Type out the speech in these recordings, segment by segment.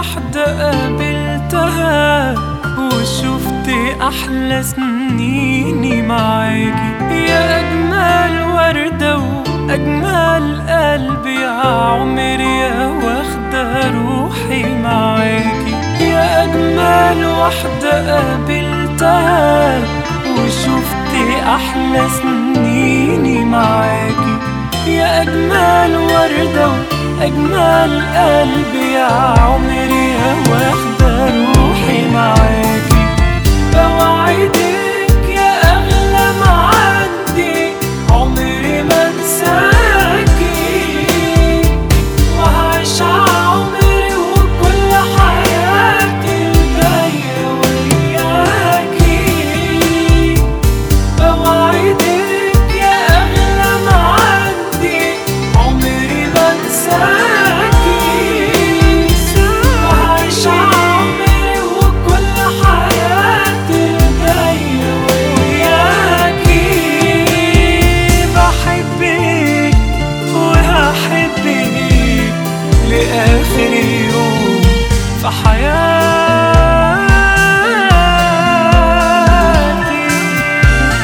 واحدة قابلتها وشفت أحلى سنيني معاكي يا أجمل وردة وأجمل قلب يا عمري يا واخدة روحي معاكي يا أجمل واحدة قابلتها وشفت أحلى سنيني معاكي يا أجمل وردة وأجمل قلب يا عمري يا واخدة روحي معاكي بوعدك يا أغلى ما عندي عمري ما انساكي وهعيش عمري وكل حياتي الجاية وياكي بوعدك يا أغلى ما عندي عمري ما انساكي وهعيش عمري وكل حياتي الجاية وياكي بحبك وهحبك لآخر يوم في حياتي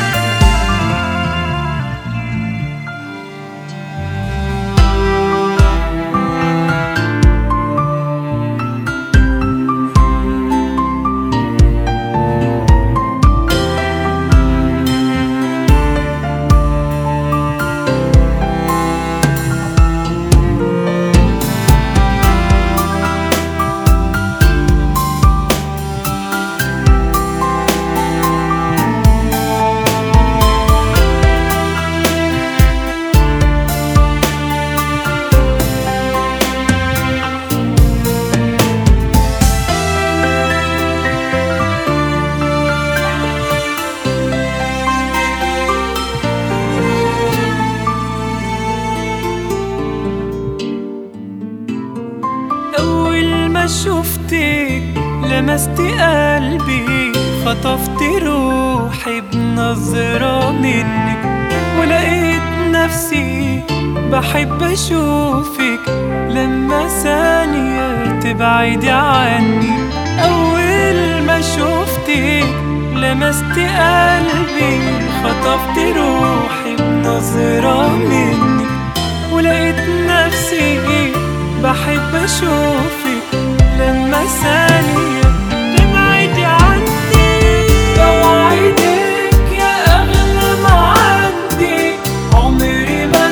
أول ما شفتك لمست قلبي خطفت روحي بنظرة منك ولقيت نفسي بحب أشوفك لما ثانية تبعدي عني أول ما شفتك لمست قلبي خطفت روحي بنظرة منك ولقيت نفسي بحب اشوفك لما ثانية تبعدي عني بوعدك يا اغلى ما عندي عمري ما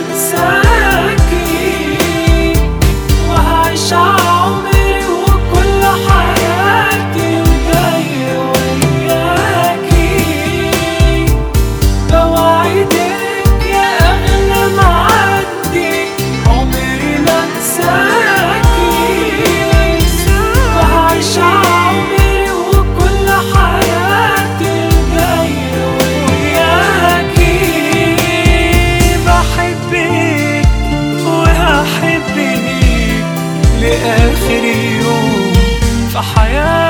انساكي وهعيش عمري وكل حياتي الجاية وياكي بوعدك يا أغلى ما عندي عمري ما انساكي وهعيش عمري وكل حياتي الجاية وياكي بحبك وهحبك لآخر يوم في حياتي